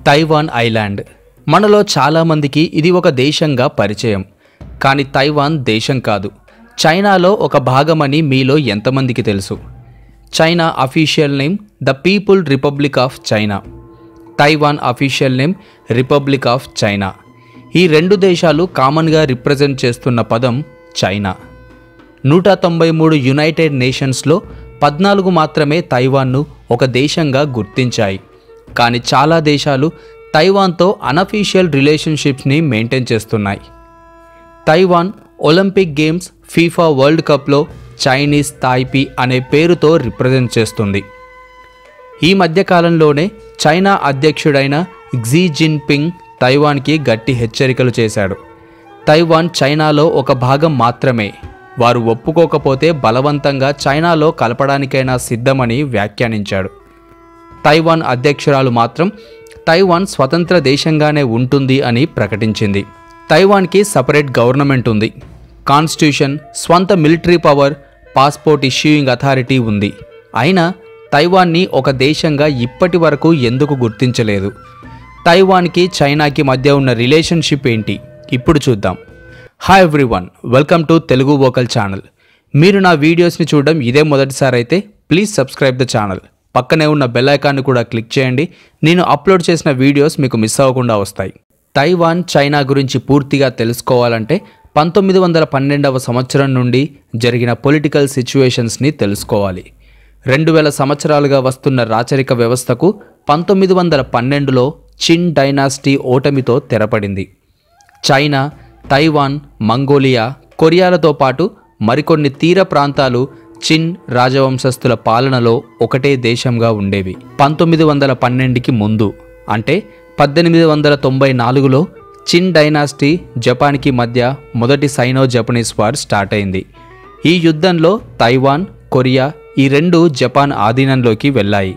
Taiwan island మనలో చాలామందికి ఇది ఒక దేశంగా పరిచయం కానీ తైవాన్ దేశం కాదు చైనాలో ఒక భాగమని మీలో ఎంతమందికి తెలుసు China official name the people republic of China Taiwan official name republic of China ఈ రెండు దేశాలు కామన్గా రిప్రజెంట్ చేస్తున్న పదం చైనా నూట తొంభై మూడు యునైటెడ్ నేషన్స్లో పద్నాలుగు మాత్రమే తైవాన్ను ఒక దేశంగా గుర్తించాయి కానీ చాలా దేశాలు తైవాన్తో అనఫీషియల్ రిలేషన్షిప్స్ని మెయింటైన్ చేస్తున్నాయి Taiwan Olympic games FIFA world కప్లో చైనీస్ తాయిపీ అనే పేరుతో రిప్రజెంట్ చేస్తుంది ఈ మధ్యకాలంలోనే చైనా అధ్యక్షుడైన క్సీ జిన్పింగ్ తైవాన్కి గట్టి హెచ్చరికలు చేశాడు తైవాన్ చైనాలో ఒక భాగం మాత్రమే వారు ఒప్పుకోకపోతే బలవంతంగా చైనాలో కలపడానికైనా సిద్ధమని వ్యాఖ్యానించాడు తైవాన్ అధ్యక్షురాలు మాత్రం తైవాన్ స్వతంత్ర దేశంగానే ఉంటుంది అని ప్రకటించింది తైవాన్కి సపరేట్ గవర్నమెంట్ ఉంది కాన్స్టిట్యూషన్ స్వంత military power passport issuing authority ఉంది అయినా తైవాన్ని ఒక దేశంగా ఇప్పటి వరకు ఎందుకు గుర్తించలేదు తైవాన్కి చైనాకి మధ్య ఉన్న రిలేషన్షిప్ ఏంటి ఇప్పుడు చూద్దాం hi everyone welcome to Telugu vocal channel మీరు నా వీడియోస్ని చూడడం ఇదే మొదటిసారి అయితే ప్లీజ్ సబ్స్క్రైబ్ ద ఛానల్ పక్కనే ఉన్న బెల్ ఐకాన్ని కూడా క్లిక్ చేయండి నేను అప్లోడ్ చేసిన వీడియోస్ మీకు మిస్ అవ్వకుండా వస్తాయి తైవాన్ చైనా గురించి పూర్తిగా తెలుసుకోవాలంటే పంతొమ్మిది వందల పన్నెండవ సంవత్సరం నుండి జరిగిన పొలిటికల్ సిచ్యువేషన్స్ని తెలుసుకోవాలి రెండు వేల సంవత్సరాలుగా వస్తున్న రాచరిక వ్యవస్థకు పంతొమ్మిది వందల పన్నెండులో చిన్ డైనాసిటీ ఓటమితో తెరపడింది చైనా తైవాన్ మంగోలియా కొరియాలతో పాటు మరికొన్ని తీర ప్రాంతాలు చిన్ రాజవంశస్థుల పాలనలో ఒకటే దేశంగా ఉండేవి పంతొమ్మిది వందల పన్నెండుకి ముందు అంటే పద్దెనిమిది వందల తొంభై నాలుగులో చిన్ డైనాసిటీ జపాన్కి మధ్య మొదటి సైనో జపనీస్ వార్ స్టార్ట్ అయింది ఈ యుద్ధంలో తైవాన్ కొరియా ఈ రెండు జపాన్ ఆధీనంలోకి వెళ్ళాయి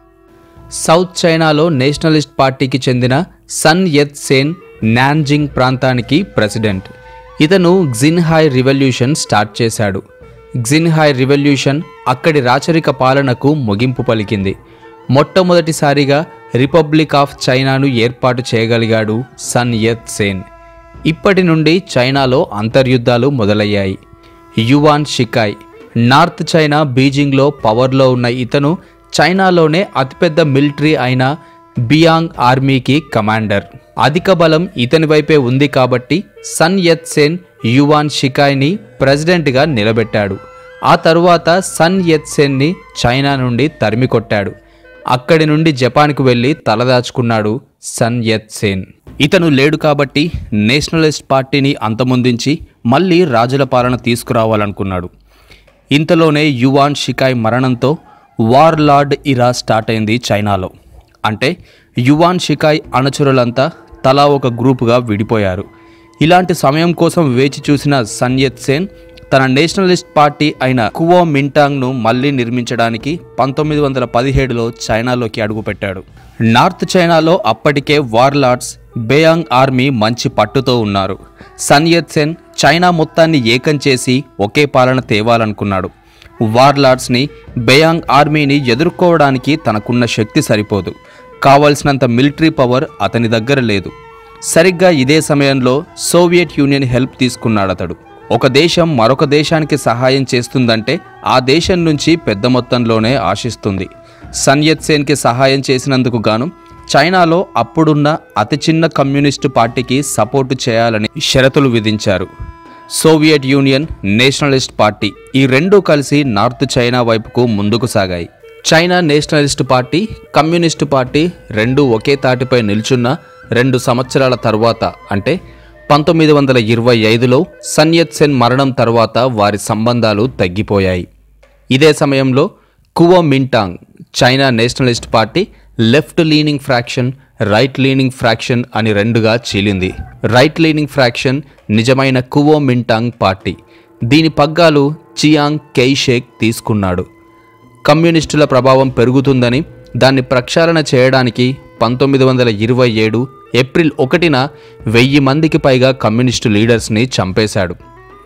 సౌత్ చైనాలో నేషనలిస్ట్ పార్టీకి చెందిన సన్ యత్ సేన్ నాన్జింగ్ ప్రాంతానికి ప్రెసిడెంట్ ఇతను గ్జిన్హాయ్ రివల్యూషన్ స్టార్ట్ చేశాడు గ్జిన్హాయ్ రివల్యూషన్ అక్కడి రాచరిక పాలనకు ముగింపు పలికింది మొట్టమొదటిసారిగా రిపబ్లిక్ ఆఫ్ చైనాను ఏర్పాటు చేయగలిగాడు సన్ యత్ సేన్ ఇప్పటి నుండి చైనాలో అంతర్యుద్ధాలు మొదలయ్యాయి యువాన్ షికాయ్ నార్త్ చైనా బీజింగ్లో పవర్లో ఉన్న ఇతను చైనాలోనే అతిపెద్ద మిలిటరీ అయిన బియాంగ్ ఆర్మీకి కమాండర్ అధిక బలం ఇతని వైపే ఉంది కాబట్టి సన్ యత్ సేన్ యువాన్ షికాయ్ని ప్రెసిడెంట్గా నిలబెట్టాడు ఆ తరువాత సన్ యత్ సేన్ని చైనా నుండి తరిమి కొట్టాడు అక్కడి నుండి జపాన్కు వెళ్ళి తలదాచుకున్నాడు సన్ యత్ సేన్ ఇతను లేడు కాబట్టి నేషనలిస్ట్ పార్టీని అంతమొందించి మళ్ళీ రాజుల పాలన తీసుకురావాలనుకున్నాడు ఇంతలోనే యువాన్ షికాయ్ మరణంతో వార్ లార్డ్ ఇరా స్టార్ట్ అయింది చైనాలో అంటే యువాన్ షికాయ్ అనుచరులంతా తలా ఒక గ్రూపుగా విడిపోయారు ఇలాంటి సమయం కోసం వేచి చూసిన సన్యత్ సేన్ తన నేషనలిస్ట్ పార్టీ అయిన కువో మింటాంగ్ను మళ్ళీ నిర్మించడానికి పంతొమ్మిది వందల పదిహేడులో చైనాలోకి అడుగుపెట్టాడు నార్త్ చైనాలో అప్పటికే వార్లార్డ్స్ బేయాంగ్ ఆర్మీ మంచి పట్టుతో ఉన్నారు సన్యత్ సెన్ చైనా మొత్తాన్ని ఏకం చేసి ఒకే పాలన తేవాలనుకున్నాడు వార్లార్డ్స్ని బేయాంగ్ ఆర్మీని ఎదుర్కోవడానికి తనకున్న శక్తి సరిపోదు కావలసినంత మిలిటరీ పవర్ అతని దగ్గర లేదు సరిగ్గా ఇదే సమయంలో సోవియట్ యూనియన్ హెల్ప్ తీసుకున్నాడు అతడు ఒక దేశం మరొక దేశానికి సహాయం చేస్తుందంటే ఆ దేశం నుంచి పెద్ద మొత్తంలోనే ఆశిస్తుంది సన్యత్ సేన్కి సహాయం చేసినందుకు గాను చైనాలో అప్పుడున్న అతి చిన్న కమ్యూనిస్టు పార్టీకి సపోర్టు చేయాలని షరతులు విధించారు సోవియట్ యూనియన్ నేషనలిస్ట్ పార్టీ ఈ రెండూ కలిసి నార్త్ చైనా వైపుకు ముందుకు సాగాయి China nationalist party communist party రెండు ఒకే తాటిపై నిల్చున్న రెండు సంవత్సరాల తర్వాత అంటే పంతొమ్మిది వందల ఇరవై ఐదులో సన్యత్ సెన్ మరణం తర్వాత వారి సంబంధాలు తగ్గిపోయాయి ఇదే సమయంలో Kuomintang China nationalist party left leaning fraction right leaning fraction అని రెండుగా చీలింది రైట్ లీనింగ్ ఫ్రాక్షన్ నిజమైన కువో మింటాంగ్ పార్టీ దీని పగ్గాలు చియాంగ్ కెయిషేక్ తీసుకున్నాడు కమ్యూనిస్టుల ప్రభావం పెరుగుతుందని దాన్ని ప్రక్షాళన చేయడానికి పంతొమ్మిది వందల ఇరవై ఏడు ఏప్రిల్ ఒకటిన వెయ్యి మందికి పైగా కమ్యూనిస్టు లీడర్స్ని చంపేశాడు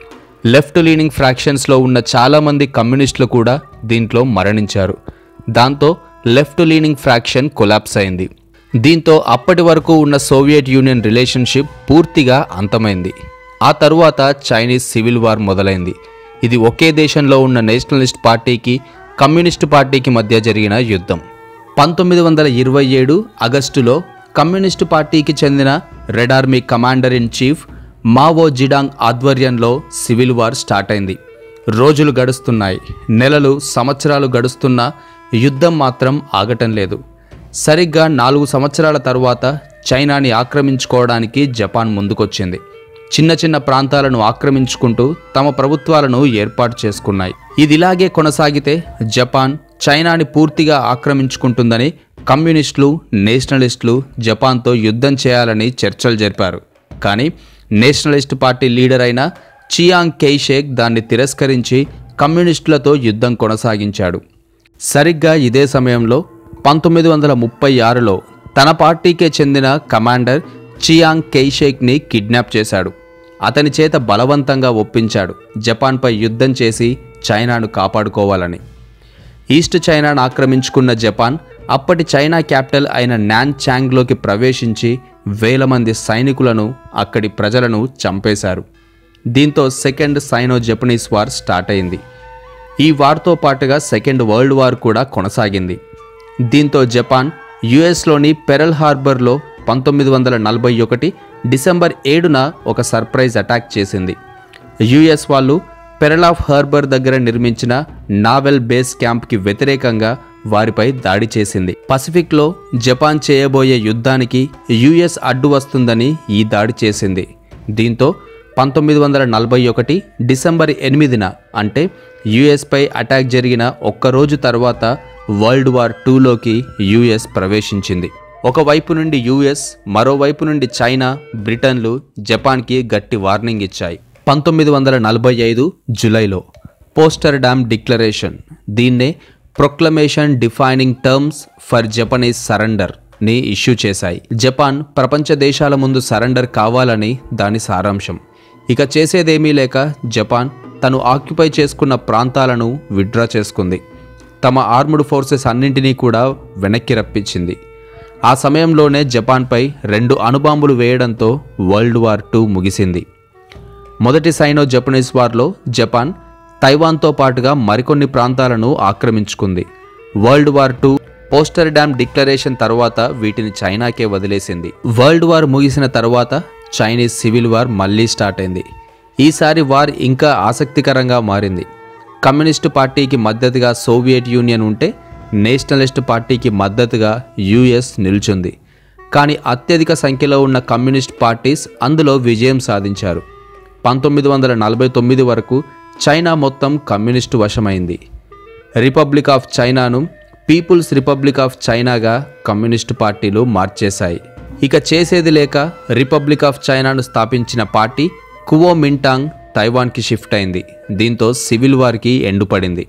లెఫ్ట్ లీనింగ్ ఫ్రాక్షన్స్లో ఉన్న చాలామంది కమ్యూనిస్టులు కూడా దీంట్లో మరణించారు దాంతో లెఫ్ట్ లీనింగ్ ఫ్రాక్షన్ కొలాప్స్ అయింది దీంతో అప్పటి వరకు ఉన్న సోవియట్ యూనియన్ రిలేషన్షిప్ పూర్తిగా అంతమైంది ఆ తరువాత చైనీస్ సివిల్ వార్ మొదలైంది ఇది ఒకే దేశంలో ఉన్న నేషనలిస్ట్ పార్టీకి కమ్యూనిస్టు పార్టీకి మధ్య జరిగిన యుద్ధం పంతొమ్మిది వందల ఇరవై ఏడు ఆగస్టులో కమ్యూనిస్టు పార్టీకి చెందిన red army commander in chief Mao Zedong ఆధ్వర్యంలో సివిల్ వార్ స్టార్ట్ అయింది రోజులు గడుస్తున్నాయి నెలలు సంవత్సరాలు గడుస్తున్నా యుద్ధం మాత్రం ఆగటం లేదు సరిగ్గా నాలుగు సంవత్సరాల తరువాత చైనాని ఆక్రమించుకోవడానికి జపాన్ ముందుకొచ్చింది చిన్న చిన్న ప్రాంతాలను ఆక్రమించుకుంటూ తమ ప్రభుత్వాలను ఏర్పాటు చేసుకున్నాయి ఇదిలాగే కొనసాగితే జపాన్ చైనాని పూర్తిగా ఆక్రమించుకుంటుందని కమ్యూనిస్టులు నేషనలిస్టులు జపాన్తో యుద్ధం చేయాలని చర్చలు జరిపారు కానీ నేషనలిస్ట్ పార్టీ లీడర్ అయిన చియాంగ్ కెయిషేక్ దాన్ని తిరస్కరించి కమ్యూనిస్టులతో యుద్ధం కొనసాగించాడు సరిగ్గా ఇదే సమయంలో పంతొమ్మిది వందల ముప్పై ఆరులో తన పార్టీకే చెందిన కమాండర్ చియాంగ్ కెయిషేక్ని కిడ్నాప్ చేశాడు అతని చేత బలవంతంగా ఒప్పించాడు జపాన్పై యుద్ధం చేసి చైనాను కాపాడుకోవాలని ఈస్ట్ చైనాను ఆక్రమించుకున్న జపాన్ అప్పటి చైనా క్యాపిటల్ అయిన నాన్ చాంగ్లోకి ప్రవేశించి వేల మంది సైనికులను అక్కడి ప్రజలను చంపేశారు దీంతో second Sino Japanese war start అయింది ఈ వార్తో పాటుగా సెకండ్ వరల్డ్ వార్ కూడా కొనసాగింది దీంతో జపాన్ యుఎస్లోని పెరల్ హార్బర్లో పంతొమ్మిది వందల నలభై ఒకటి డిసెంబర్ ఏడున ఒక సర్ప్రైజ్ అటాక్ చేసింది యుఎస్ వాళ్ళు పెరల్ ఆఫ్ హార్బర్ దగ్గర నిర్మించిన నావెల్ బేస్ క్యాంప్కి వ్యతిరేకంగా వారిపై దాడి చేసింది పసిఫిక్లో జపాన్ చేయబోయే యుద్ధానికి యుఎస్ అడ్డు వస్తుందని ఈ దాడి చేసింది దీంతో పంతొమ్మిది వందల నలభై ఒకటి డిసెంబర్ ఎనిమిదిన అంటే యుఎస్పై అటాక్ జరిగిన ఒక్కరోజు తర్వాత వరల్డ్ వార్ టూలోకి యుఎస్ ప్రవేశించింది ఒకవైపు నుండి యుఎస్ మరోవైపు నుండి చైనా బ్రిటన్లు జపాన్కి గట్టి వార్నింగ్ ఇచ్చాయి పంతొమ్మిది వందల నలభై ఐదు జులైలో పోస్టర్ డామ్ డిక్లరేషన్ దీన్నే proclamation defining terms for Japanese surrender ని ఇష్యూ చేశాయి జపాన్ ప్రపంచ దేశాల ముందు సరెండర్ కావాలని దాని సారాంశం ఇక చేసేదేమీ లేక జపాన్ తను ఆక్యుపై చేసుకున్న ప్రాంతాలను విడ్డ్రా చేసుకుంది తమ ఆర్మ్డ్ ఫోర్సెస్ అన్నింటినీ కూడా వెనక్కి రప్పించింది ఆ సమయంలోనే జపాన్పై రెండు అణుబాంబులు వేయడంతో వరల్డ్ వార్ టూ ముగిసింది మొదటి సైనో జపనీస్ వార్లో జపాన్ తైవాన్తో పాటుగా మరికొన్ని ప్రాంతాలను ఆక్రమించుకుంది world war two Potsdam declaration తర్వాత వీటిని చైనాకే వదిలేసింది వరల్డ్ వార్ ముగిసిన తర్వాత చైనీస్ సివిల్ వార్ మళ్ళీ స్టార్ట్ అయింది ఈసారి వార్ ఇంకా ఆసక్తికరంగా మారింది కమ్యూనిస్టు పార్టీకి మద్దతుగా సోవియట్ యూనియన్ ఉంటే నేషనలిస్ట్ పార్టీకి మద్దతుగా యుఎస్ నిల్చుంది కానీ అత్యధిక సంఖ్యలో ఉన్న కమ్యూనిస్ట్ పార్టీస్ అందులో విజయం సాధించారు పంతొమ్మిది వందల నలభై తొమ్మిది వరకు చైనా మొత్తం కమ్యూనిస్టు వశమైంది రిపబ్లిక్ ఆఫ్ చైనాను పీపుల్స్ రిపబ్లిక్ ఆఫ్ చైనాగా కమ్యూనిస్టు పార్టీలు మార్చేశాయి ఇక చేసేది లేక రిపబ్లిక్ ఆఫ్ చైనాను స్థాపించిన పార్టీ కువో మింటాంగ్ తైవాన్కి షిఫ్ట్ అయింది దీంతో సివిల్ వార్కి ఎండుపడింది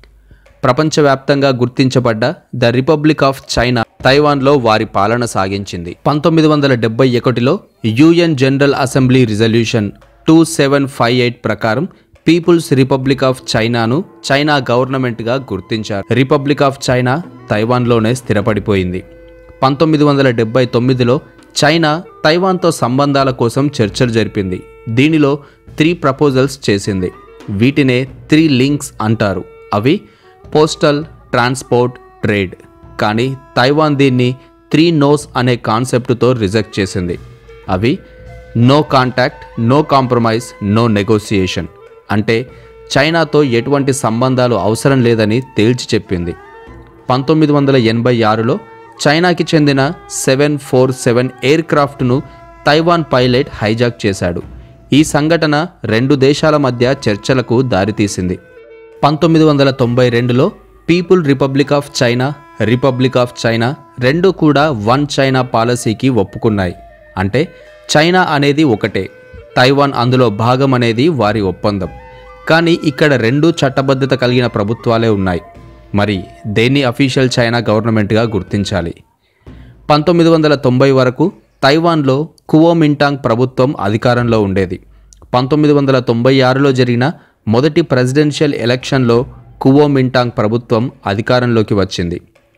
ప్రపంచవ్యాప్తంగా గుర్తించబడ్డ ద రిపబ్లిక్ ఆఫ్ చైనా తైవాన్లో వారి పాలన సాగించింది పంతొమ్మిది వందల డెబ్బై ఒకటిలో UN general assembly resolution two seven five eight ప్రకారం పీపుల్స్ రిపబ్లిక్ ఆఫ్ చైనాను చైనా గవర్నమెంట్గా గుర్తించారు రిపబ్లిక్ ఆఫ్ చైనా తైవాన్లోనే స్థిరపడిపోయింది పంతొమ్మిది వందల డెబ్బై తొమ్మిదిలో చైనా తైవాన్తో సంబంధాల కోసం చర్చలు జరిపింది దీనిలో త్రీ ప్రపోజల్స్ చేసింది వీటినే త్రీ లింక్స్ అంటారు అవి పోస్టల్ ట్రాన్స్పోర్ట్ ట్రేడ్ కానీ తైవాన్ దీన్ని త్రీ నోస్ అనే కాన్సెప్ట్తో రిజెక్ట్ చేసింది అవి no contact no compromise no negotiation అంటే చైనాతో ఎటువంటి సంబంధాలు అవసరం లేదని తేల్చి చెప్పింది పంతొమ్మిది వందల ఎనభై ఆరులో చైనాకి చెందిన సెవెన్ ఫోర్ సెవెన్ ఎయిర్ క్రాఫ్ట్ను తైవాన్ పైలట్ హైజాక్ చేశాడు ఈ సంఘటన రెండు దేశాల మధ్య చర్చలకు దారితీసింది పంతొమ్మిది వందల తొంభై రెండులో people republic of China republic of China రెండు కూడా వన్ చైనా పాలసీకి ఒప్పుకున్నాయి అంటే చైనా అనేది ఒకటే తైవాన్ అందులో భాగం అనేది వారి ఒప్పందం కానీ ఇక్కడ రెండు చట్టబద్ధత కలిగిన ప్రభుత్వాలే ఉన్నాయి మరి దేన్ని అఫీషియల్ చైనా గవర్నమెంట్గా గుర్తించాలి పంతొమ్మిది వందల తొంభై వరకు తైవాన్లో కువోమింటాంగ్ ప్రభుత్వం అధికారంలో ఉండేది పంతొమ్మిది వందల తొంభై ఆరులో జరిగిన మొదటి ప్రెసిడెన్షియల్ ఎలక్షన్లో కువోమింటాంగ్ ప్రభుత్వం అధికారంలోకి వచ్చింది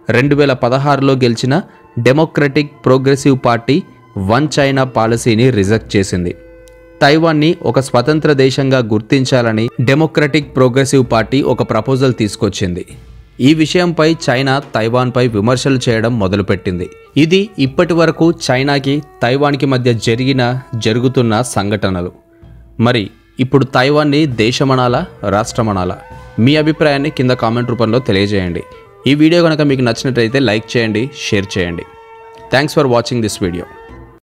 రెండు వేల పదహారులో గెలిచిన democratic progressive party one China పాలసీని రిజెక్ట్ చేసింది తైవాన్ని ఒక స్వతంత్ర దేశంగా గుర్తించాలని డెమోక్రటిక్ ప్రోగ్రెసివ్ పార్టీ ఒక ప్రపోజల్ తీసుకొచ్చింది ఈ విషయంపై చైనా తైవాన్పై విమర్శలు చేయడం మొదలుపెట్టింది ఇది ఇప్పటి వరకు చైనాకి తైవాన్కి మధ్య జరిగిన జరుగుతున్న సంఘటనలు మరి ఇప్పుడు తైవాన్ని దేశమనాలా రాష్ట్రమనాలా మీ అభిప్రాయాన్ని కింద కామెంట్ రూపంలో తెలియజేయండి ఈ వీడియో కనుక మీకు నచ్చినట్లయితే లైక్ చేయండి షేర్ చేయండి thanks for watching this video